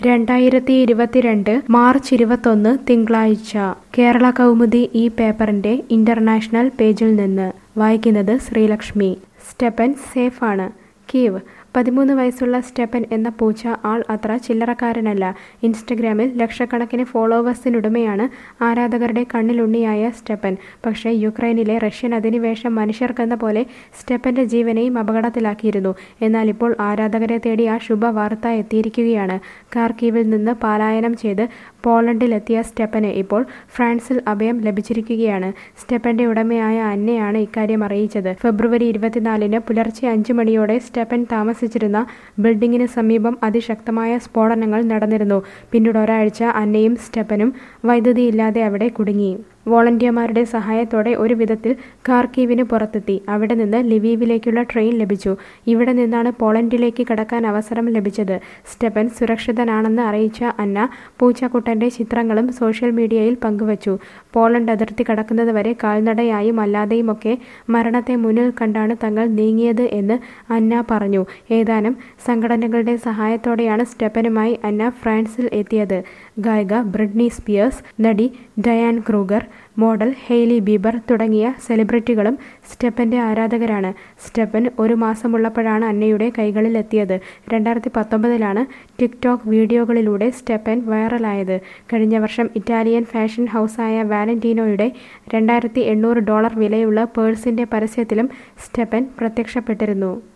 രണ്ടായിരത്തി ഇരുപത്തിരണ്ട് മാർച്ച് ഇരുപത്തൊന്ന് തിങ്കളാഴ്ച കേരള കൗമുദി ഈ പേപ്പറിന്റെ ഇന്റർനാഷണൽ പേജിൽ നിന്ന് വായിക്കുന്നത് ശ്രീലക്ഷ്മി സ്റ്റെപ്പൻ സേഫാണ് കീവ് പതിമൂന്ന് വയസ്സുള്ള സ്റ്റെപ്പൻ എന്ന പൂച്ച ആൾ അത്ര ചില്ലറക്കാരനല്ല ഇൻസ്റ്റഗ്രാമിൽ ലക്ഷക്കണക്കിന് ഫോളോവേഴ്സിനുടമയാണ് ആരാധകരുടെ കണ്ണിലുണ്ണിയായ സ്റ്റെപ്പൻ പക്ഷേ യുക്രൈനിലെ റഷ്യൻ അധിനിവേശം മനുഷ്യർക്കെന്ന പോലെ സ്റ്റെപ്പന്റെ ജീവനെയും അപകടത്തിലാക്കിയിരുന്നു എന്നാൽ ഇപ്പോൾ ആരാധകരെ തേടി ആ ശുഭവാർത്ത എത്തിയിരിക്കുകയാണ് കാർക്കീവിൽ നിന്ന് പലായനം ചെയ്ത് പോളണ്ടിലെത്തിയ സ്റ്റെപ്പന് ഇപ്പോൾ ഫ്രാൻസിൽ അഭയം ലഭിച്ചിരിക്കുകയാണ് സ്റ്റെപ്പന്റെ ഉടമയായ അന്നയാണ് ഇക്കാര്യം അറിയിച്ചത് ഫെബ്രുവരി ഇരുപത്തിനാലിന് പുലർച്ചെ അഞ്ചു മണിയോടെ സ്റ്റെപ്പൻ താമസിച്ചിരുന്ന ബിൽഡിംഗിന് സമീപം അതിശക്തമായ സ്ഫോടനങ്ങൾ നടന്നിരുന്നു പിന്നീട് ഒരാഴ്ച അന്നയും സ്റ്റെപ്പനും വൈദ്യുതിയില്ലാതെ അവിടെ കുടുങ്ങി വോളണ്ടിയർമാരുടെ സഹായത്തോടെ ഒരു വിധത്തിൽ കാർക്കീവിന് പുറത്തെത്തി അവിടെ നിന്ന് ലിവീവിലേക്കുള്ള ട്രെയിൻ ലഭിച്ചു ഇവിടെ നിന്നാണ് പോളണ്ടിലേക്ക് കടക്കാൻ അവസരം ലഭിച്ചത് സ്റ്റെപ്പൻ സുരക്ഷിതനാണെന്ന് അറിയിച്ച അന്ന പൂച്ചക്കുട്ടന്റെ ചിത്രങ്ങളും സോഷ്യൽ മീഡിയയിൽ പങ്കുവച്ചു പോളണ്ട് അതിർത്തി കടക്കുന്നതുവരെ കാൽനടയായും അല്ലാതെയുമൊക്കെ മരണത്തെ മുന്നിൽ കണ്ടാണ് തങ്ങൾ നീങ്ങിയത് എന്ന് അന്ന പറഞ്ഞു ഏതാനും സംഘടനകളുടെ സഹായത്തോടെയാണ് സ്റ്റെപ്പനുമായി അന്ന ഫ്രാൻസിൽ എത്തിയത് ഗായിക ബ്രിഡ്നി സ്പിയേഴ്സ് നടി Diane Kruger model Hailey Bieber തുടങ്ങിയ സെലിബ്രിറ്റികളും സ്റ്റെപ്പന്റെ ആരാധകരാണ് സ്റ്റെപ്പൻ ഒരു മാസമുള്ളപ്പോഴാണ് അന്നയുടെ കൈകളിലെത്തിയത് രണ്ടായിരത്തി പത്തൊമ്പതിലാണ് ടിക്ടോക്ക് വീഡിയോകളിലൂടെ സ്റ്റെപ്പൻ വൈറലായത് കഴിഞ്ഞ വർഷം ഇറ്റാലിയൻ ഫാഷൻ ഹൗസായ വാലന്റീനോയുടെ രണ്ടായിരത്തി എണ്ണൂറ് ഡോളർ വിലയുള്ള പേഴ്സിന്റെ പരസ്യത്തിലും സ്റ്റെപ്പൻ പ്രത്യക്ഷപ്പെട്ടിരുന്നു